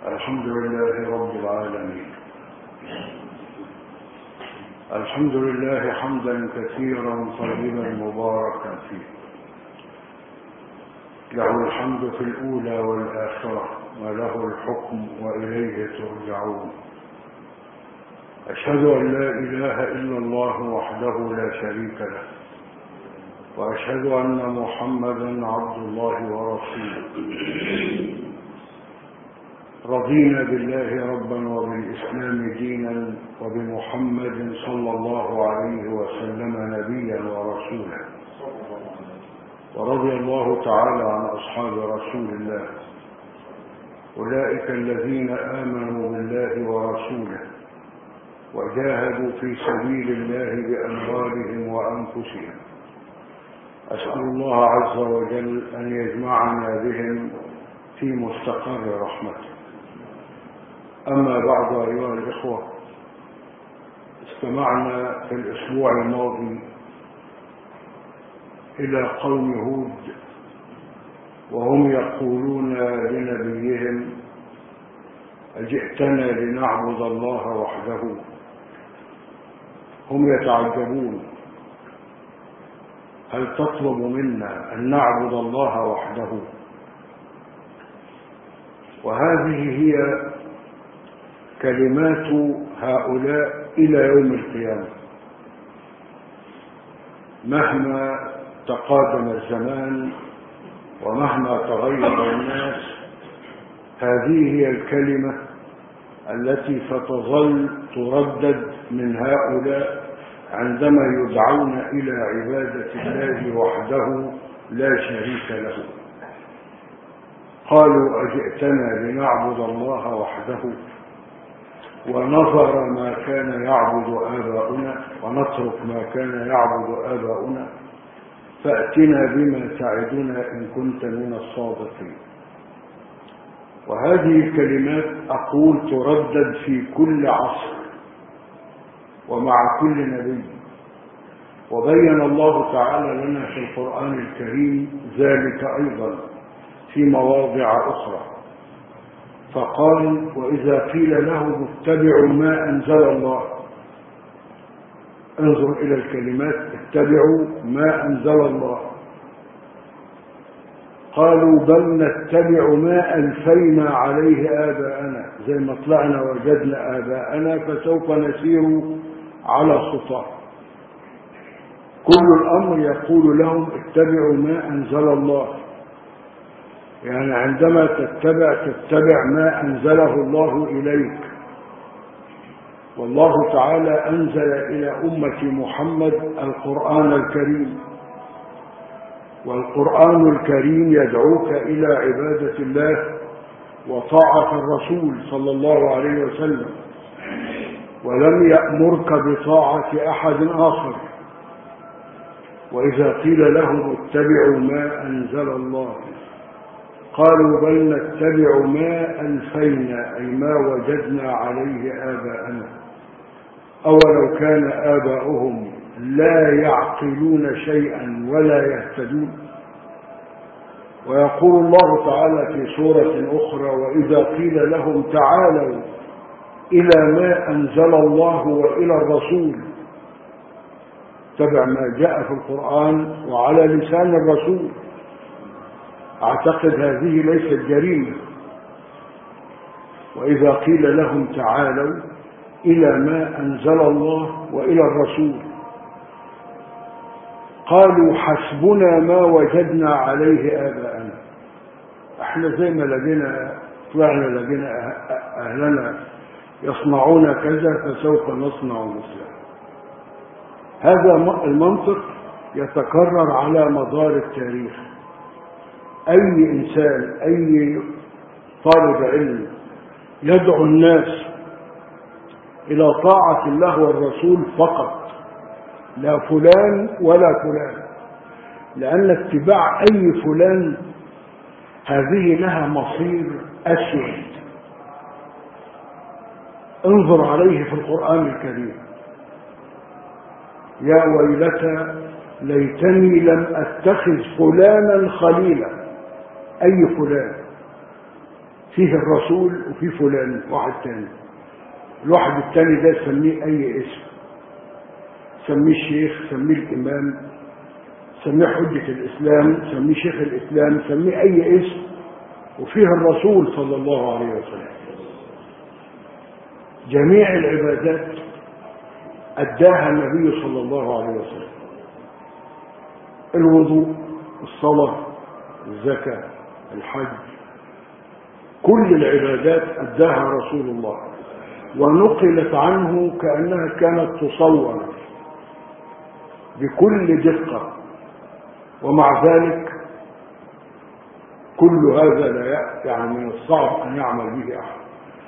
الحمد لله رب العالمين الحمد لله حمدا كثيرا طيبا مباركا فيه له الحمد في الأولى والآخرة وله الحكم وإليه ترجعون أشهد أن لا إله إلا الله وحده لا شريك له وأشهد أن محمدا عبد الله ورسوله رضينا بالله ربا وبالإسلام دينا وبمحمد صلى الله عليه وسلم نبيا ورسولا ورضي الله تعالى عن أصحاب رسول الله أولئك الذين آمنوا بالله ورسوله وجاهدوا في سبيل الله بأموالهم وأنفسهم أسأل الله عز وجل أن يجمعنا بهم في مستقر رحمته أما بعد أيها الإخوة استمعنا في الأسبوع الماضي إلى قوم هود وهم يقولون لنبيهم أجئتنا لنعبد الله وحده هم يتعجبون هل تطلب منا أن نعبد الله وحده وهذه هي كلمات هؤلاء إلى يوم القيامة مهما تقادم الزمان ومهما تغير الناس هذه هي الكلمة التي ستظل تردد من هؤلاء عندما يدعون إلى عبادة الله وحده لا شريك له قالوا أجئتنا لنعبد الله وحده ونظر ما كان يعبد آباؤنا ونترك ما كان يعبد آباؤنا فأتنا بما تعدنا إن كنت من الصادقين وهذه الكلمات أقول تردد في كل عصر ومع كل نبي وبين الله تعالى لنا في القرآن الكريم ذلك أيضا في مواضع أخرى فقال وإذا قيل لهم اتبعوا ما أنزل الله انظر إلى الكلمات اتبعوا ما أنزل الله قالوا بل نتبع ما ألفينا عليه آباءنا زي ما طلعنا وجدنا آباءنا فسوف نسير على خطاه كل الأمر يقول لهم اتبعوا ما أنزل الله يعني عندما تتبع تتبع ما أنزله الله إليك والله تعالى أنزل إلى أمة محمد القرآن الكريم والقرآن الكريم يدعوك إلى عبادة الله وطاعة الرسول صلى الله عليه وسلم ولم يأمرك بطاعة أحد آخر وإذا قيل لهم اتبعوا ما أنزل الله قالوا بل نتبع ما ألفينا أي ما وجدنا عليه آباءنا أولو كان آباؤهم لا يعقلون شيئا ولا يهتدون ويقول الله تعالى في سورة أخرى وإذا قيل لهم تعالوا إلى ما أنزل الله وإلى الرسول تبع ما جاء في القرآن وعلى لسان الرسول أعتقد هذه ليست جريمة وإذا قيل لهم تعالوا إلى ما أنزل الله وإلى الرسول قالوا حسبنا ما وجدنا عليه آباءنا احنا زي ما لقينا طلعنا لقينا أهلنا يصنعون كذا فسوف نصنع مثله هذا المنطق يتكرر على مدار التاريخ أي إنسان أي طالب علم يدعو الناس إلى طاعة الله والرسول فقط لا فلان ولا فلان لأن اتباع أي فلان هذه لها مصير أسود انظر عليه في القرآن الكريم يا ويلتى ليتني لم أتخذ فلانا خليلا أي فلان فيه الرسول وفيه فلان واحد تاني الواحد التاني ده سميه اي اسم سميه الشيخ سميه الامام سميه حجة الاسلام سميه شيخ الاسلام سميه اي اسم وفيه الرسول صلى الله عليه وسلم جميع العبادات أداها النبي صلى الله عليه وسلم الوضوء الصلاة الزكاة الحج كل العبادات أداها رسول الله ونقلت عنه كأنها كانت تصور بكل دقة ومع ذلك كل هذا لا يعني من الصعب أن يعمل به أحد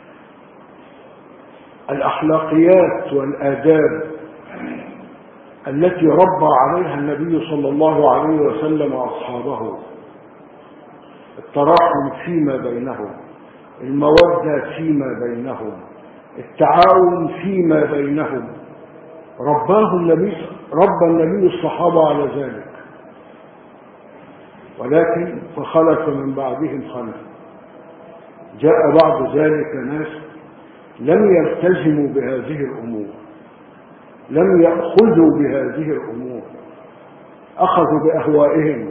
الأخلاقيات والآداب التي ربى عليها النبي صلى الله عليه وسلم أصحابه التراحم فيما بينهم المودة فيما بينهم التعاون فيما بينهم رباه النبي ربى النبي الصحابة على ذلك ولكن فخلف من بعدهم خلف جاء بعد ذلك ناس لم يلتزموا بهذه الأمور لم يأخذوا بهذه الأمور أخذوا بأهوائهم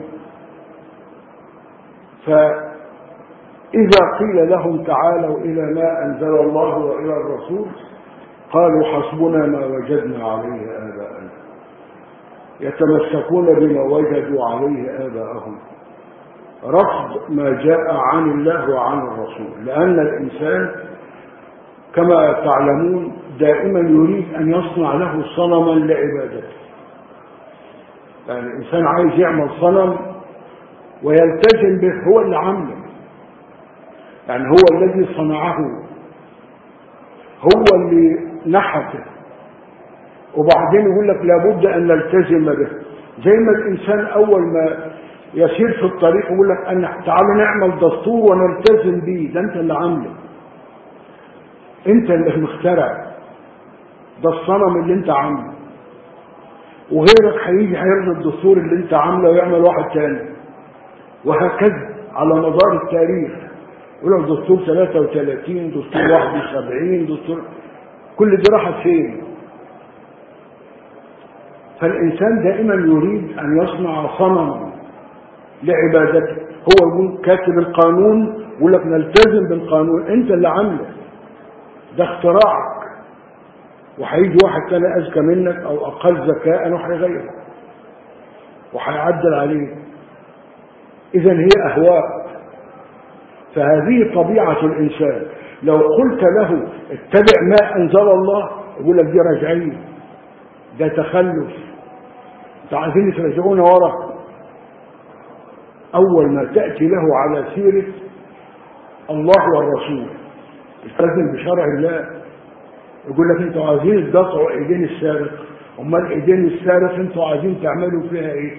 فإذا قيل لهم تعالوا إلى ما أنزل الله وإلى الرسول قالوا حسبنا ما وجدنا عليه آباءنا يتمسكون بما وجدوا عليه آباءهم رفض ما جاء عن الله وعن الرسول لأن الإنسان كما تعلمون دائما يريد أن يصنع له صنما لعبادته يعني الإنسان عايز يعمل صنم ويلتزم به هو اللي عمله يعني هو الذي صنعه هو اللي نحته وبعدين يقول لك لابد أن نلتزم به زي ما الإنسان أول ما يسير في الطريق يقول لك أن تعالوا نعمل دستور ونلتزم به ده أنت اللي عامله أنت اللي مخترع ده الصنم اللي أنت عامله وغيرك هيجي هيلغي الدستور اللي أنت عامله ويعمل واحد تاني وهكذا على مدار التاريخ يقول لك دستور 33 دستور 71 دستور كل دي راحت فين؟ فالإنسان دائما يريد أن يصنع صنم لعبادته هو يقول كاتب القانون يقول لك نلتزم بالقانون انت اللي عامله ده اختراعك وهيجي واحد تاني اذكى منك او اقل ذكاء وهيغيره وهيعدل عليه اذا هي اهواء فهذه طبيعه الانسان لو قلت له اتبع ما انزل الله يقول لك دي رجعيه ده تخلف انتوا عايزين ترجعونا ورا أول ما تأتي له على سيرة الله والرسول التزم بشرع الله يقول لك انتوا عايزين تقطعوا ايدين السارق امال ايدين السارق انتوا عايزين تعملوا فيها ايه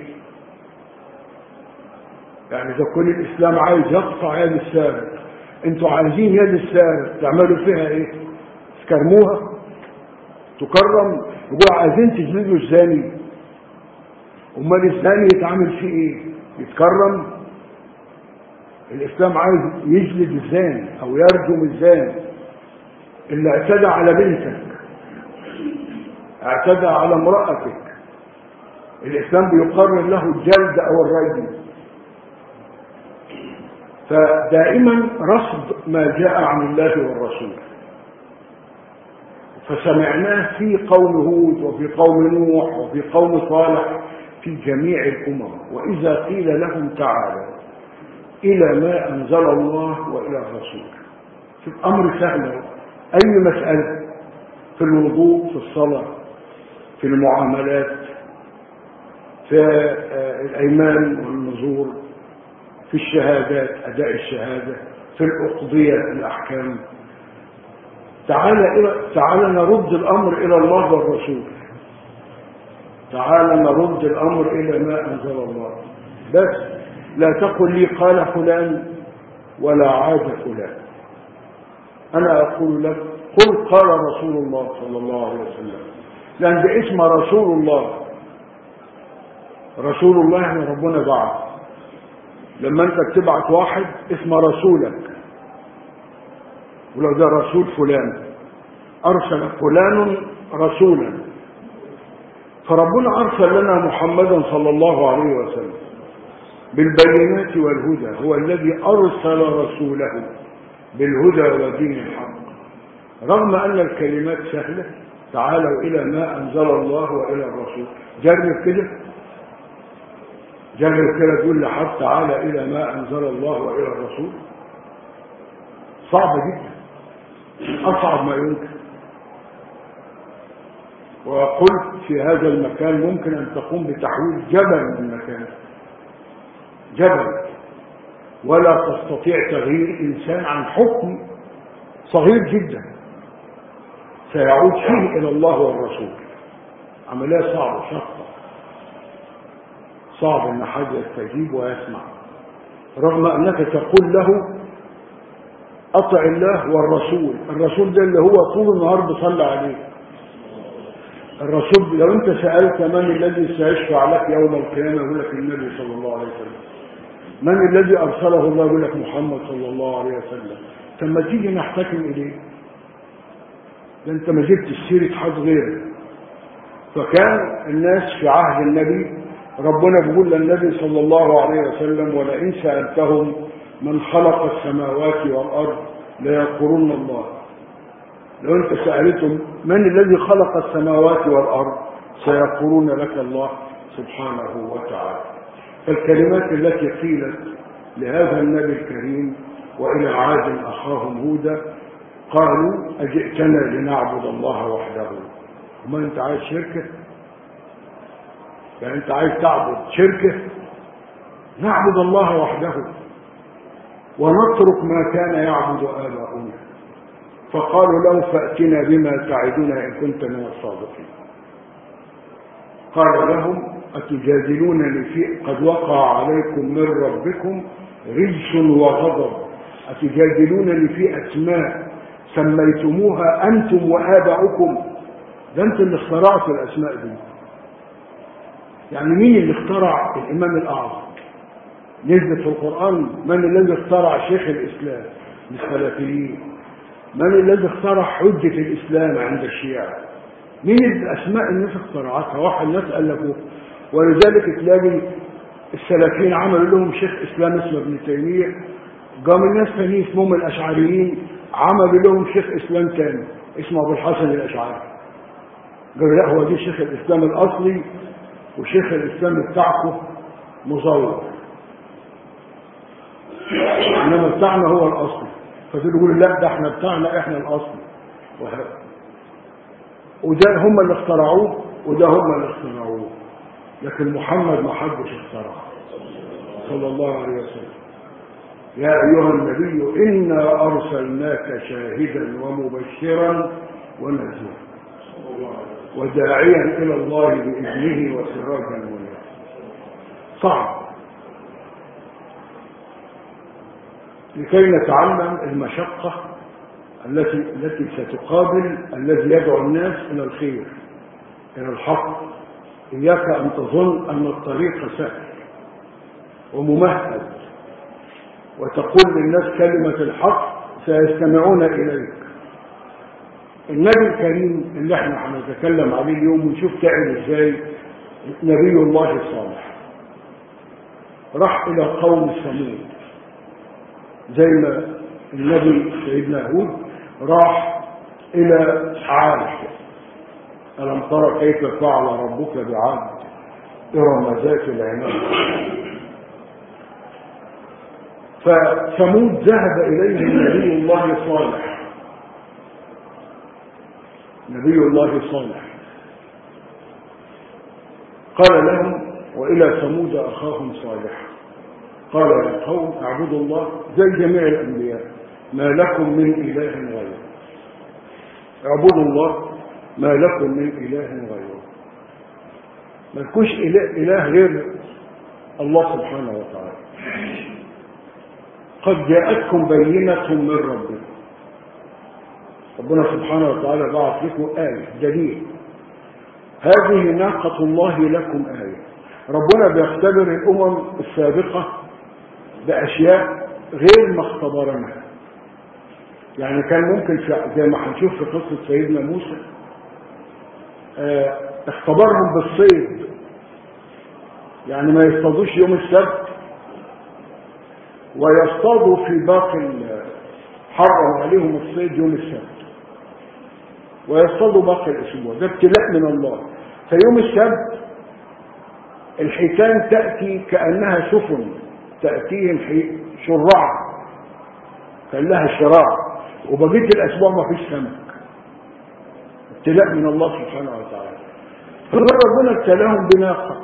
يعني اذا كل الاسلام عايز يقطع يد السارق انتوا عايزين يد السارق تعملوا فيها ايه تكرموها تكرم يقول عايزين تجلدوا الزاني امال الزاني يتعامل فيه ايه يتكرم الإسلام عايز يجلد الزاني أو يرجم الزاني اللي اعتدى على بنتك اعتدى على امرأتك الإسلام بيقرر له الجلد أو الرجم فدائما رصد ما جاء عن الله والرسول فسمعناه في قوم هود وفي قوم نوح وفي قوم صالح في جميع الأمم وإذا قيل لهم تعالوا إلى ما أنزل الله وإلى الرسول في الأمر سهل أي مسألة في الوضوء في الصلاة في المعاملات في الأيمان والنذور في الشهادات أداء الشهادة في الأقضية الأحكام تعالى إلى تعالى نرد الأمر إلى الله والرسول تعالى نرد الأمر إلى ما أنزل الله بس لا تقل لي قال فلان ولا عاد فلان أنا أقول لك قل قال رسول الله صلى الله عليه وسلم لأن ده اسم رسول الله رسول الله يعني ربنا بعث لما أنت تبعت واحد اسم رسولك ولو ده رسول فلان أرسل فلان رسولا فربنا أرسل لنا محمدا صلى الله عليه وسلم بالبينات والهدى هو الذي أرسل رسوله بالهدى ودين الحق رغم أن الكلمات سهلة تعالوا إلى ما أنزل الله وإلى الرسول جرب كده جرب كده تقول لحد تعالى إلى ما أنزل الله وإلى الرسول صعب جدا أصعب ما يمكن وقلت في هذا المكان ممكن أن تقوم بتحويل جبل من مكانه جبل ولا تستطيع تغيير إنسان عن حكم صغير جدا سيعود فيه إلى الله والرسول عملية صعبة شقة صعب أن حد يستجيب ويسمع رغم أنك تقول له أطع الله والرسول الرسول ده اللي هو طول النهار بيصلي عليه الرسول لو انت سألت من الذي سيشفع لك يوم القيامة يقول لك النبي صلى الله عليه وسلم من الذي أرسله الله يقول لك محمد صلى الله عليه وسلم لما تيجي نحتكم إليه ده انت ما جبت سيرة حد غيره فكان الناس في عهد النبي ربنا بيقول للنبي صلى الله عليه وسلم ولئن سألتهم من خلق السماوات والأرض ليقولون الله لو انت سألتم من الذي خلق السماوات والأرض سيقولون لك الله سبحانه وتعالى فالكلمات التي قيلت لهذا النبي الكريم وإلى عاد أخاهم هودا قالوا أجئتنا لنعبد الله وحده وما أنت عايز شركة يعني أنت عايز تعبد شركة نعبد الله وحده ونترك ما كان يعبد آباؤنا فقالوا له فأتنا بما تعدنا إن كنت من الصادقين قال لهم أتجادلونني في قد وقع عليكم من ربكم رجس وغضب أتجادلونني في أسماء سميتموها أنتم وآباؤكم ده أنتم اللي اخترعتوا الأسماء دي يعني مين اللي اخترع الإمام الأعظم نزلت في القرآن من الذي اخترع شيخ الإسلام للسلفيين من الذي اخترع حجة الإسلام عند الشيعة مين الأسماء الناس اخترعتها واحد الناس ألفوه ولذلك تلاقي السلفيين عملوا لهم شيخ إسلام اسمه ابن تيمية قام الناس ثانيين اسمهم الأشعريين عملوا لهم شيخ إسلام تاني اسمه أبو الحسن الأشعري قالوا لا هو دي شيخ الإسلام الأصلي وشيخ الإسلام بتاعكم مزور إنما بتاعنا هو الأصلي فدول يقولوا لا ده احنا بتاعنا احنا الأصلي وهذا وده هم اللي اخترعوه وده هم اللي اخترعوه لكن محمد ما حدش اخترعه صلى الله عليه وسلم يا أيها النبي إنا أرسلناك شاهدا ومبشرا ونذيرا وداعيا إلى الله بإذنه وسراجا منيرا صعب لكي نتعلم المشقة التي التي ستقابل الذي يدعو الناس إلى الخير إلى الحق إياك أن تظن أن الطريق سهل وممهد وتقول للناس كلمة الحق سيستمعون إليك النبي الكريم اللي احنا هنتكلم عليه اليوم ونشوف تعب ازاي نبي الله الصالح راح إلى قوم ثمود زي ما النبي سيدنا هود راح إلى عاد ألم ترى كيف فعل ربك بعاد إرم ذات العناد فثمود ذهب إليه نبي الله صالح نبي الله صالح قال لهم وإلى ثمود أخاهم صالح قال يا قوم اعبدوا الله زي جميع الأنبياء ما لكم من إله غيره اعبدوا الله ما لكم من إله غيره ما لكوش إله, إله غير الله سبحانه وتعالى قد جاءتكم بينة من ربكم ربنا سبحانه وتعالى بعث لكم آية دليل هذه ناقة الله لكم آية ربنا بيختبر الأمم السابقة بأشياء غير ما اختبرناها يعني كان ممكن زي ما هنشوف في قصة سيدنا موسى اه اختبرهم بالصيد يعني ما يصطادوش يوم السبت ويصطادوا في باقي حرم عليهم الصيد يوم السبت ويصطادوا باقي الاسبوع ده ابتلاء من الله فيوم السبت الحيتان تأتي كأنها سفن تأتيهم شراع كان لها شراع وبقية الأسبوع ما فيش سمك ابتلاء من الله سبحانه وتعالى ربنا ابتلاهم بناقة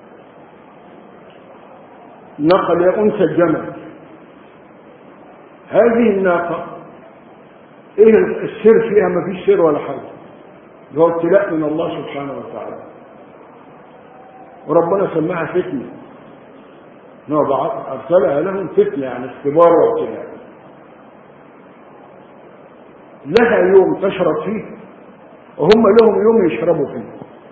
ناقة اللي أنثى الجمل هذه الناقة ايه السر فيها ما فيش سر ولا حاجة هو ابتلاء من الله سبحانه وتعالى وربنا سماها فتنة نوع أرسلها لهم فتنة يعني اختبار وابتلاء لها يوم تشرب فيه وهم لهم يوم يشربوا فيه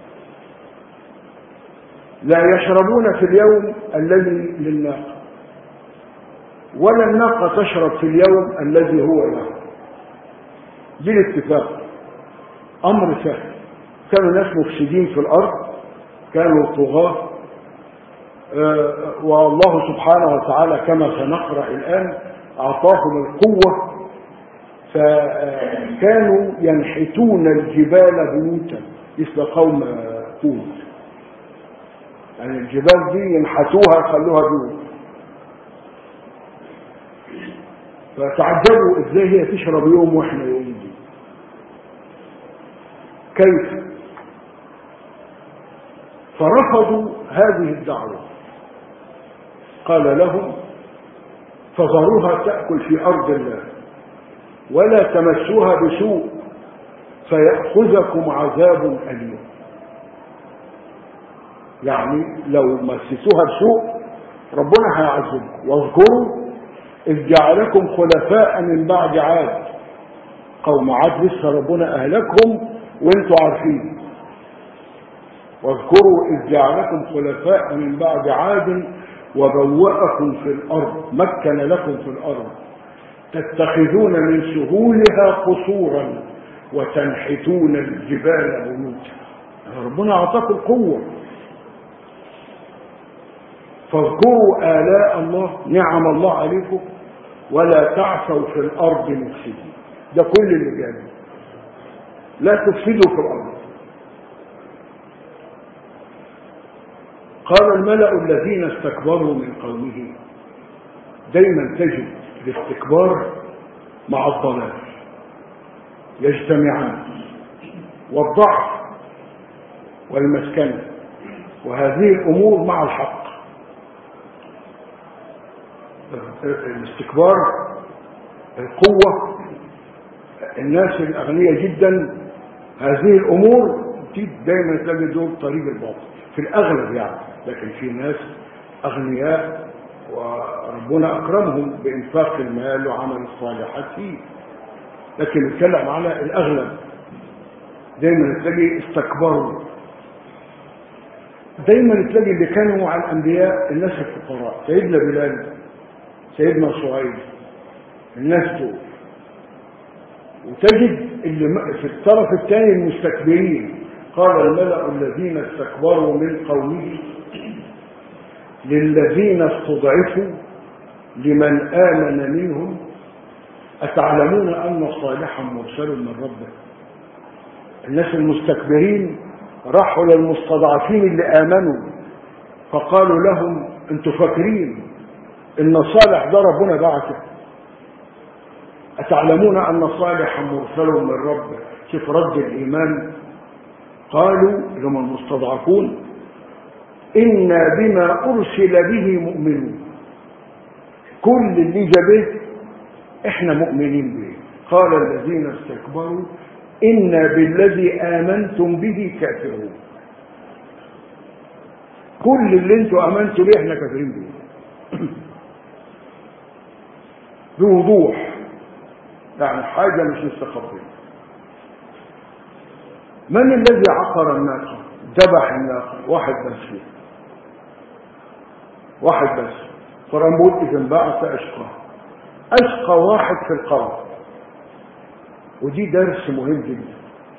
لا يشربون في اليوم الذي للناقة ولا الناقة تشرب في اليوم الذي هو لها بالاتفاق أمر سهل كانوا ناس مفسدين في الأرض كانوا طغاة آه والله سبحانه وتعالى كما سنقرأ الآن أعطاهم القوة فكانوا ينحتون الجبال بيوتا مثل قوم هود يعني الجبال دي ينحتوها خلوها بيوت فتعجبوا ازاي هي تشرب يوم واحنا يوم دي كيف فرفضوا هذه الدعوة قال لهم فذروها تأكل في أرض الله ولا تمسوها بسوء فيأخذكم عذاب أليم يعني لو مسسوها بسوء ربنا هيعذبكم واذكروا إذ جعلكم خلفاء من بعد عاد قوم عاد لسه ربنا أهلكهم وانتوا عارفين واذكروا إذ جعلكم خلفاء من بعد عاد وبوأكم في الأرض مكن لكم في الأرض تتخذون من سهولها قصورا وتنحتون الجبال بيوتا ربنا أعطاكم القوة فاذكروا آلاء الله نعم الله عليكم ولا تعثوا في الأرض مفسدين ده كل اللي جاي لا تفسدوا في الأرض قال الملأ الذين استكبروا من قومه دايما تجد الاستكبار مع الضلال يجتمعان والضعف والمسكنة وهذه الأمور مع الحق الاستكبار القوة الناس الأغنياء جدا هذه الأمور دايما تلاقي دول طريق الباطل في الأغلب يعني لكن في ناس أغنياء وربنا أكرمهم بإنفاق المال وعمل الصالحات فيه لكن نتكلم على الأغلب دايما تلاقي استكبروا دايما تلاقي اللي كانوا مع الأنبياء الناس الفقراء سيدنا بلال سيدنا صهيب الناس دول وتجد اللي في الطرف الثاني المستكبرين قال الملأ الذين استكبروا من قومه للذين استضعفوا لمن آمن منهم أتعلمون أن صالحا مرسل من ربه الناس المستكبرين راحوا للمستضعفين اللي آمنوا فقالوا لهم انتوا فاكرين ان صالح ده ربنا بعثه أتعلمون أن صالحا مرسل من ربه شوف رد الإيمان قالوا لما المستضعفون إنا بما أرسل به مؤمنون كل اللي جابه إحنا مؤمنين به قال الذين استكبروا إنا بالذي آمنتم به كافرون كل اللي انتوا آمنتوا به إحنا كافرين به بوضوح يعني حاجة مش مستخبية من الذي عقر الناقة ذبح الناقة واحد بس فيه واحد بس قرآن بيقول إذا انبعث أشقى أشقى واحد في القوم ودي درس مهم جدا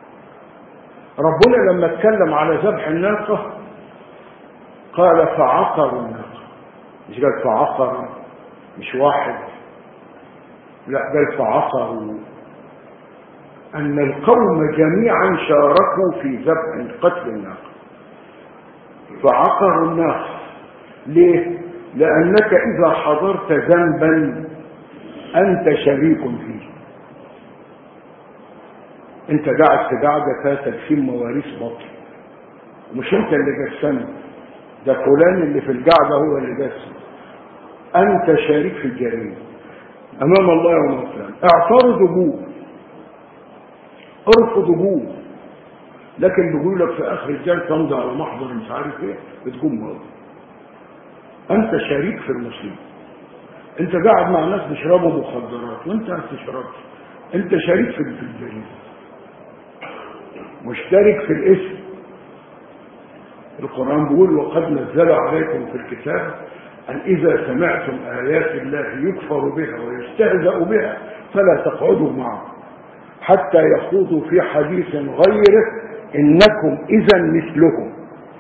ربنا لما اتكلم على ذبح الناقة قال فعقروا الناقة مش قال فعقر مش واحد لا قال فعقروا أن القوم جميعا شاركوا في ذبح قتل الناقة فعقروا الناقة ليه؟ لأنك إذا حضرت ذنبا أنت شريك فيه أنت قاعد في قاعدة فيها تقسيم مواريث بطل مش أنت اللي قسمت ده فلان اللي في القاعدة هو اللي قسم أنت شريك في الجريمة أمام الله يوم القيامة اعترض أبوه ارفض أبوه لكن بيقول لك في آخر الجنة تمضي على محضر مش عارف إيه بتقوم مرض أنت شريك في المصيبة أنت قاعد مع ناس بيشربوا مخدرات وأنت ما بتشربش أنت شريك في الجريمة مشترك في الاسم القرآن بيقول وقد نزل عليكم في الكتاب أن إذا سمعتم آيات الله يكفر بها ويستهزأ بها فلا تقعدوا معهم حتى يخوضوا في حديث غيره إنكم إذا مثلهم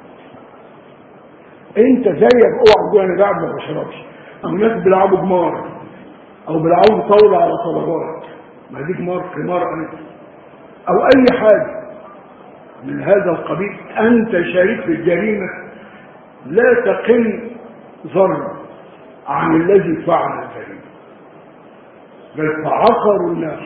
أنت زيك اوعى تقول أنا قاعد ما بشربش أو ناس بيلعبوا جمار أو بيلعبوا طاولة على طلبات ما دي جمار قمار أنت أو أي حاجة من هذا القبيل أنت شريك في الجريمة لا تقل ذرة عن الذي فعل الجريمة بل فعقروا الناس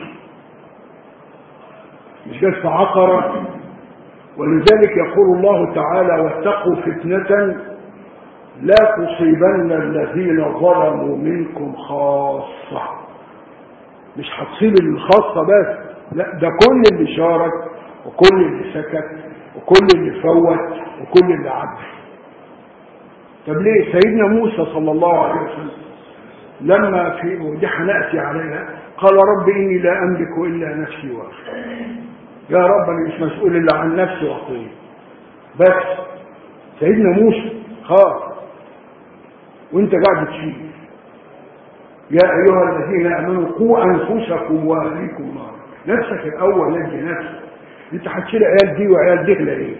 مش بس فعقر ولذلك يقول الله تعالى واتقوا فتنة لا تصيبن الذين ظلموا منكم خاصة مش هتصيب الخاصة بس لا ده كل اللي شارك وكل اللي سكت وكل اللي فوت وكل اللي عدى طب ليه سيدنا موسى صلى الله عليه وسلم لما في ودي هنأتي عليها قال رب إني لا أملك إلا نفسي وأخي يا رب أنا مش مسؤول إلا عن نفسي وأخوي بس سيدنا موسى خاف وانت قاعد تشيل يا أيها الذين آمنوا قوا أنفسكم وأهليكم نار نفسك الأول نجي نفسك انت هتشيل عيال دي وعيال دي ليه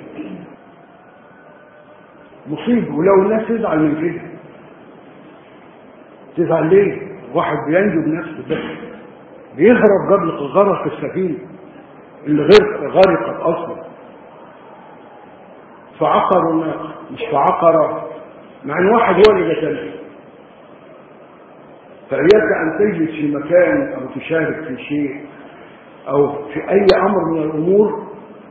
مصيبه ولو الناس تزعل من كده تزعل ليه واحد بينجو بنفسه بس بيهرب قبل غرق السفينه اللي غير غرقت اصلا فعقروا الناقه مش فعقر مع ان واحد هو اللي قتله فإياك أن تجلس في مكان أو تشارك في شيء أو في أي أمر من الأمور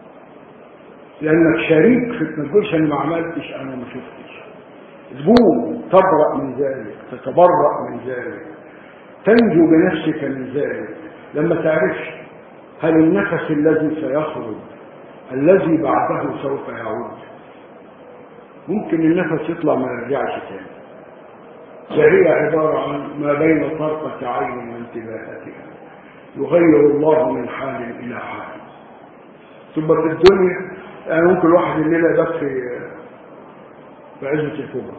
لأنك شريك في ما تقولش أنا ما عملتش أنا ما شفتش تقوم تبرأ من ذلك تتبرأ من ذلك تنجو بنفسك من ذلك لما تعرفش هل النفس الذي سيخرج الذي بعده سوف يعود ممكن النفس يطلع ما يرجعش تاني فهي عبارة عن ما بين طرفة عين وانتباهاتها يغير الله من حال إلى حال ثم في الدنيا يعني ممكن واحد الليلة ده في في عزة الكبرى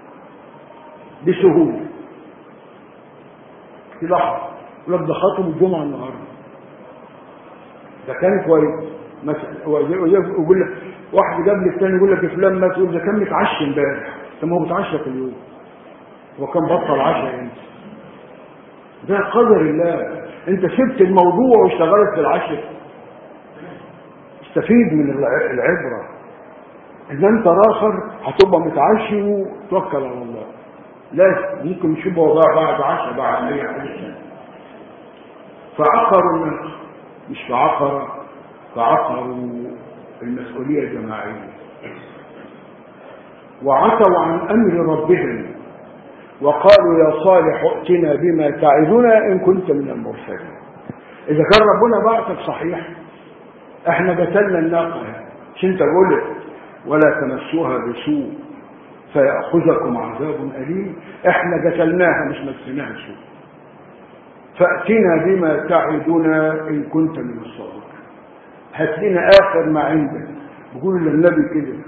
بسهولة في لحظة يقول لك ده خطب الجمعة النهاردة ده كان كويس مثلا يقول لك واحد قبل الثاني يقول لك فلان مات يقول ده كان متعشى امبارح طب ما هو بيتعشى كل يوم وكان بطل عشاء انت ده قدر الله انت سبت الموضوع واشتغلت في العشاء استفيد من العبرة ان انت راخر هتبقى متعشي وتوكل على الله لا ممكن تشوف وضع بعد عشاء بعد اي حاجة فعقروا الناس مش فعقر فعقروا المسؤولية الجماعية وعتوا عن امر ربهم وقالوا يا صالح ائتنا بما تعدنا ان كنت من المرسلين اذا كان ربنا بعثك صحيح احنا قتلنا الناقه مش انت قلت ولا تمسوها بسوء فياخذكم عذاب اليم احنا قتلناها مش مسناها سوء فاتنا بما تعدنا ان كنت من الصادقين هات لنا اخر ما عندك بيقول للنبي كده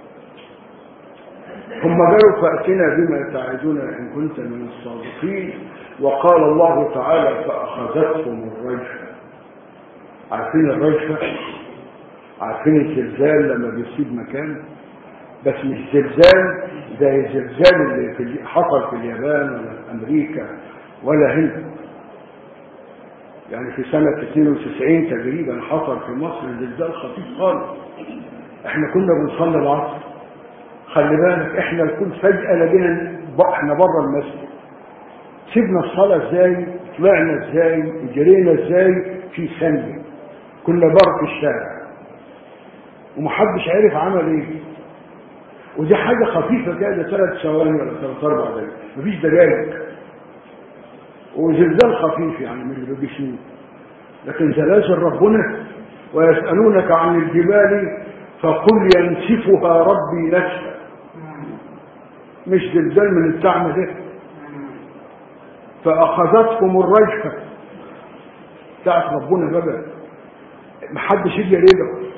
هم قالوا فأتنا بما تعدنا إن كنت من الصادقين وقال الله تعالى فأخذتهم الرجفة عارفين الرجفة عارفين الزلزال لما بيصيب مكان بس مش زلزال زي الزلزال اللي في ال- حصل في اليابان ولا في امريكا ولا هنا يعني في سنة 92 تقريبا حصل في مصر زلزال خطير خالص احنا كنا بنصلي العصر خلي بالك احنا الكل فجأة لقينا ب- احنا بره المسجد سيبنا الصلاة ازاي طلعنا ازاي جرينا ازاي في ثانية كنا بره في الشارع ومحدش عرف عمل ايه ودي حاجة خفيفة كده ثلاث ثواني ولا ثلاث أربع دقايق مفيش دقايق وزلزال خفيف يعني من اللي بيشوف لكن زلازل ربنا ويسألونك عن الجبال فقل ينسفها ربي نسفا مش زلزال من التعمى ده فأخذتكم الرجفة بتاعت ربنا بقى محدش يجي يريده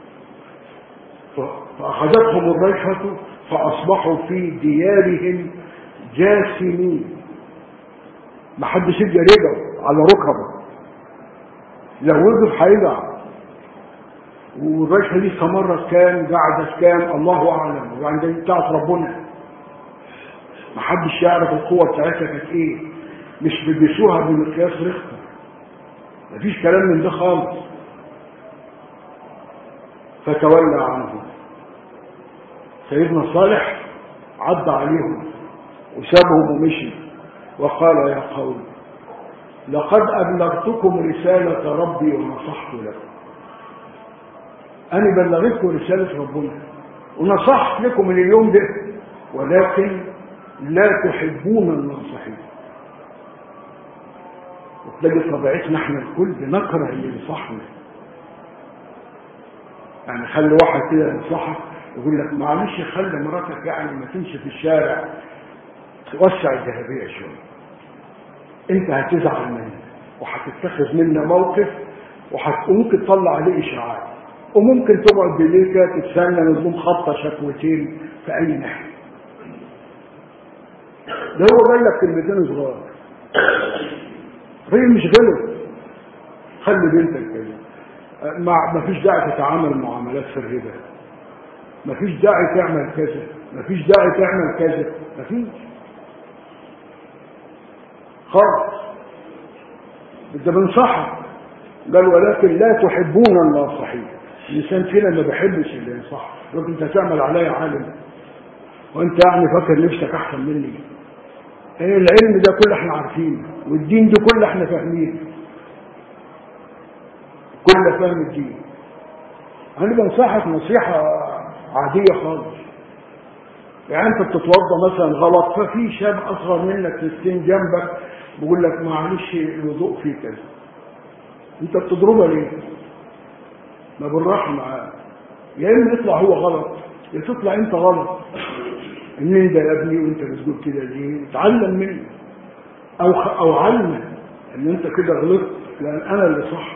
فأخذتهم الرجفة فأصبحوا في ديارهم جاثمين محدش يجي يريده على ركبه لو وقف هيقع والرجفة دي استمرت كام قعدت كام الله أعلم وبعدين بتاعت ربنا محدش يعرف القوة بتاعتها كانت ايه مش بيقيسوها بمقياس ريختر مفيش كلام من ده خالص فتولى عنهم سيدنا صالح عدى عليهم وسابهم ومشي وقال يا قوم لقد أبلغتكم رسالة ربي ونصحت لكم أنا بلغتكم رسالة ربنا ونصحت لكم من اليوم ده ولكن لا تحبون الناصحين وتلاقي طبيعتنا احنا الكل بنكره اللي ينصحنا يعني خلي واحد كده ينصحك يقول لك معلش خلي مراتك يعني ما تمشي في الشارع توسع الذهبية شوية انت هتزعل مني وهتتخذ منا موقف وممكن تطلع عليه اشاعات وممكن تقعد بالليل كده تتسنى نظام خطه شكوتين في اي ناحيه ده هو قال لك كلمتين صغار الراجل مش غلط خلي بنتك كده ما فيش داعي تتعامل معاملات في الربا ما فيش داعي تعمل كذا ما فيش داعي تعمل كذا ما فيش خالص انت بنصحك قال ولكن لا تحبون الناصحين الانسان فينا ما بيحبش اللي ينصح يقول انت تعمل عليا عالم وانت يعني فاكر نفسك احسن مني ايه العلم ده كله احنا عارفينه والدين ده كله احنا فاهمينه كل فاهم الدين انا بنصحك نصيحه عاديه خالص يعني انت بتتوضا مثلا غلط ففي شاب اصغر منك في السن جنبك بيقول لك معلش الوضوء فيه كذا انت بتضربها ليه ما بالراحه معاه يا اما يطلع هو غلط يا تطلع انت غلط منين ده يا ابني وانت بتقول كده ليه اتعلم منه او او علم ان انت كده غلطت لان انا اللي صح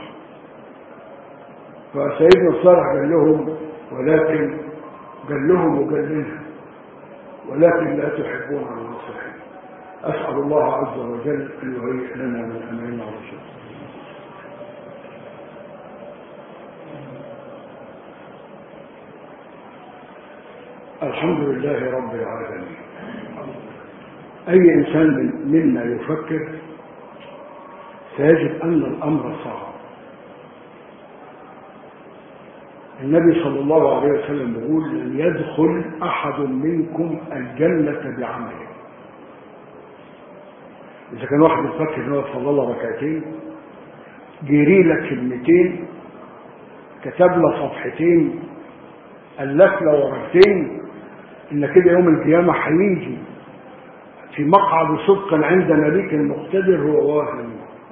فسيدنا صالح قال لهم ولكن قال لهم وقال لنا ولكن لا تحبون الناصحين أسأل الله عز وجل أن يهيئ لنا من أمرنا رشدا الحمد لله رب العالمين أي إنسان من منا يفكر سيجد أن الأمر صعب النبي صلى الله عليه وسلم يقول لن يدخل أحد منكم الجنة بعمله إذا كان واحد يفكر إن هو صلى الله ركعتين جري لك كلمتين كتب له صفحتين ألف له ورقتين إن كده يوم القيامة هيجي في مقعد صدق عند مليك مقتدر هو واهم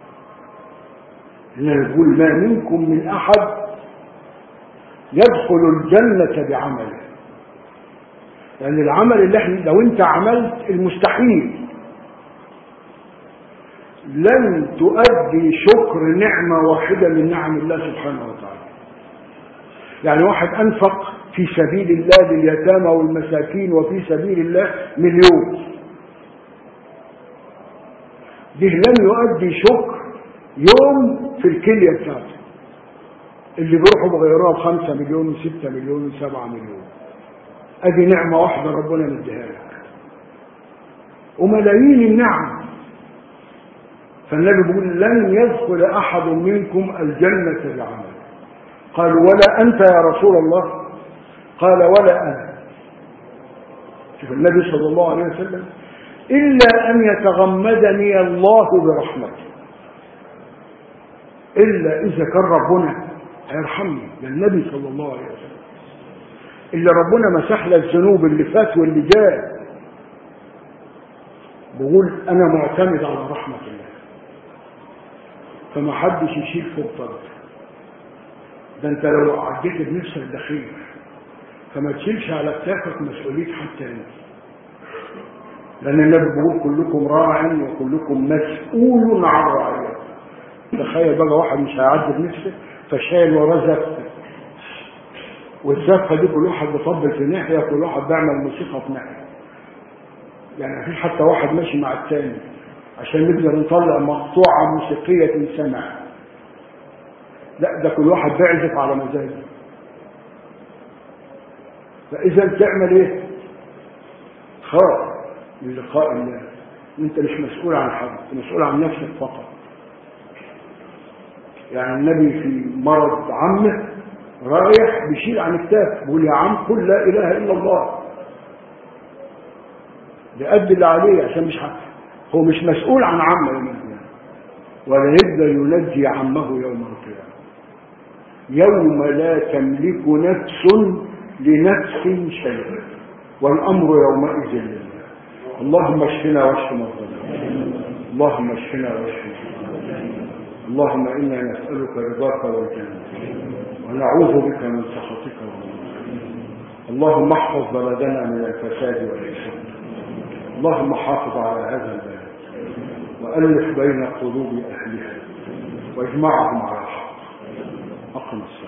إنه يقول ما منكم من أحد يدخل الجنة بعمله لأن العمل اللي احنا لو انت عملت المستحيل لن تؤدي شكر نعمة واحدة من نعم الله سبحانه وتعالى يعني واحد أنفق في سبيل الله لليتامى والمساكين وفي سبيل الله مليون ده لن يؤدي شكر يوم في الكلية بتاعته اللي بيروحوا بغيروها بخمسة مليون وستة مليون وسبعة مليون ادي نعمة واحدة ربنا مديها لك وملايين النعم فالنبي بيقول لن يدخل احد منكم الجنة بعمل قالوا ولا انت يا رسول الله قال ولا انا شوف النبي صلى الله عليه وسلم الا ان يتغمدني الله برحمته الا اذا كان ربنا هيرحمني ده النبي صلى الله عليه وسلم اللي ربنا مسح له الذنوب اللي فات واللي جاء بقول انا معتمد على رحمه الله فما حدش يشيل فوق طرف ده انت لو عديت بنفسك دخيل فما تشيلش على كتافك مسؤوليه حتى انت لان النبي بيقول كلكم راع وكلكم مسؤول عن رعيته تخيل بقى واحد مش هيعدي بنفسه فشايل وراه زفه والزفه دي كل واحد بيطبل في ناحيه كل واحد بيعمل موسيقى في ناحيه يعني مفيش حتى واحد ماشي مع الثاني عشان نقدر نطلع مقطوعه موسيقيه تنسمع لا ده كل واحد بيعزف على مزاجه فاذا تعمل ايه خاف من لقاء الله انت مش مسؤول عن حد انت مسؤول عن نفسك فقط يعني النبي في مرض عمه رايح بيشيل عن كتاب بيقول يا عم قل لا اله الا الله بيأدي اللي عليه عشان مش حق. هو مش مسؤول عن عمه يوم القيامه ولا يقدر ينجي عمه يوم القيامه يوم لا تملك نفس لنفس شيئا والامر يومئذ لله اللهم اشفنا واشف مرضانا اللهم اشفنا واشف مرضانا اللهم انا نسالك رضاك والجنه ونعوذ بك من سخطك والنار اللهم احفظ بلدنا من الفساد والإفساد اللهم حافظ على هذا البلد وألف بين قلوب أهلها واجمعهم على الحق أقم الصلاة